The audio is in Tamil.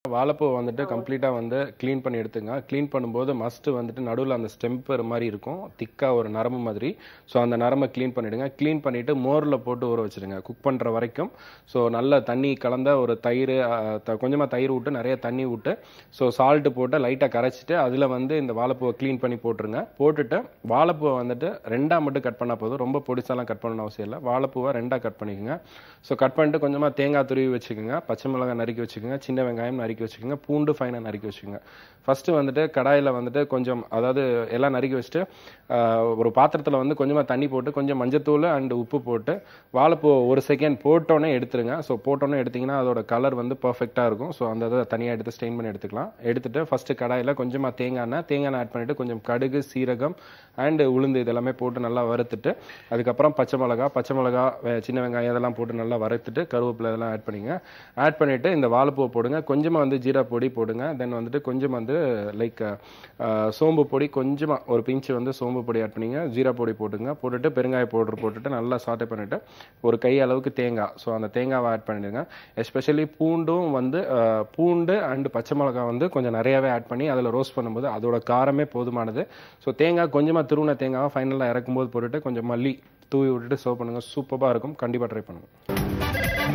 வாழைப்பூ வந்துட்டு கம்ப்ளீட்டாக வந்து க்ளீன் பண்ணி எடுத்துங்க க்ளீன் பண்ணும்போது மஸ்ட்டு வந்துட்டு நடுவில் அந்த ஸ்டெம்பர் மாதிரி இருக்கும் திக்காக ஒரு நரம்பு மாதிரி ஸோ அந்த நரம்பை க்ளீன் பண்ணிவிடுங்க க்ளீன் பண்ணிவிட்டு மோரில் போட்டு ஊற வச்சுருங்க குக் பண்ணுற வரைக்கும் ஸோ நல்ல தண்ணி கலந்த ஒரு தயிர் கொஞ்சமாக தயிர் விட்டு நிறைய தண்ணி விட்டு ஸோ சால்ட்டு போட்டு லைட்டாக கரைச்சிட்டு அதில் வந்து இந்த வாழைப்பூவை க்ளீன் பண்ணி போட்டுருங்க போட்டுட்டு வாழைப்பூவை வந்துட்டு ரெண்டாக மட்டும் கட் பண்ணால் போதும் ரொம்ப பொடிசாலாம் கட் பண்ணணும் அவசியம் இல்லை வாழைப்பூவை ரெண்டாக கட் பண்ணிக்கோங்க ஸோ கட் பண்ணிட்டு கொஞ்சமாக தேங்காய் துருவி வச்சுக்கோங்க பச்சை மிளகாய் நறுக்கி வச்சுக்கோங்க சின்ன வெங்காயம் நறுக்கி வச்சுக்கோங்க பூண்டு ஃபைனாக நறுக்கி வச்சுக்கோங்க ஃபஸ்ட்டு வந்துட்டு கடாயில் வந்துட்டு கொஞ்சம் அதாவது எல்லாம் நறுக்கி வச்சுட்டு ஆஹ், ஒரு பாத்திரத்தில் வந்து கொஞ்சமாக தண்ணி போட்டு கொஞ்சம் மஞ்சத்தூள் அண்ட் உப்பு போட்டு வாழைப்பூ ஒரு செகண்ட் போட்டோன்னே எடுத்துருங்க ஸோ போட்டோன்னே எடுத்தீங்கன்னா அதோட கலர் வந்து பர்ஃபெக்டாக இருக்கும் ஸோ அந்த இதை தனியாக எடுத்து ஸ்டெயின் பண்ணி எடுத்துக்கலாம் எடுத்துட்டு ஃபஸ்ட்டு கடாயில் கொஞ்சமாக தேங்காய் எண்ணெய் தேங்காய் எண்ணெய் ஆட் பண்ணிட்டு கொஞ்சம் கடுகு சீரகம் அண்ட் உளுந்து இதெல்லாமே போட்டு நல்லா வறுத்துட்டு அதுக்கப்புறம் பச்சை மிளகா பச்சை மிளகா வெ- சின்ன வெங்காயம் இதெல்லாம் போட்டு நல்லா வறுத்துட்டு கருவேப்பிலை இதெல்லாம் ஆட் பண்ணிங்க ஆட் பண்ணிட்டு இந்த வாழைப்பூவை போடுங்க கொஞ்சமாக வந்து ஜீரா பொடி போடுங்க தென் வந்துட்டு கொஞ்சம் வந்து லைக் சோம்பு பொடி கொஞ்சமாக ஒரு பிஞ்சு வந்து சோம்பு பொடி ஆட் பண்ணிங்க ஜீரா பொடி போட்டுங்க போட்டுட்டு பெருங்காய பவுடர் போட்டுட்டு நல்லா சாட்டை பண்ணிட்டு ஒரு கை அளவுக்கு தேங்காய் ஸோ அந்த தேங்காவை ஆட் பண்ணிடுங்க எஸ்பெஷலி பூண்டும் வந்து அஹ், பூண்டு அண்ட் பச்சை மிளகாய் வந்து கொஞ்சம் நிறையாவே ஆட் பண்ணி அதில் ரோஸ்ட் பண்ணும்போது அதோட காரமே போதுமானது ஸோ தேங்காய் கொஞ்சமாக துருவின தேங்காவை ஃபைனலாக இறக்கும்போது போட்டுட்டு கொஞ்சம் மல்லி தூவி விட்டுட்டு சர்வ் பண்ணுங்கள் சூப்பராக இருக்கும் கண்டிப்பாக ட்ரை பண்ணுங்கள்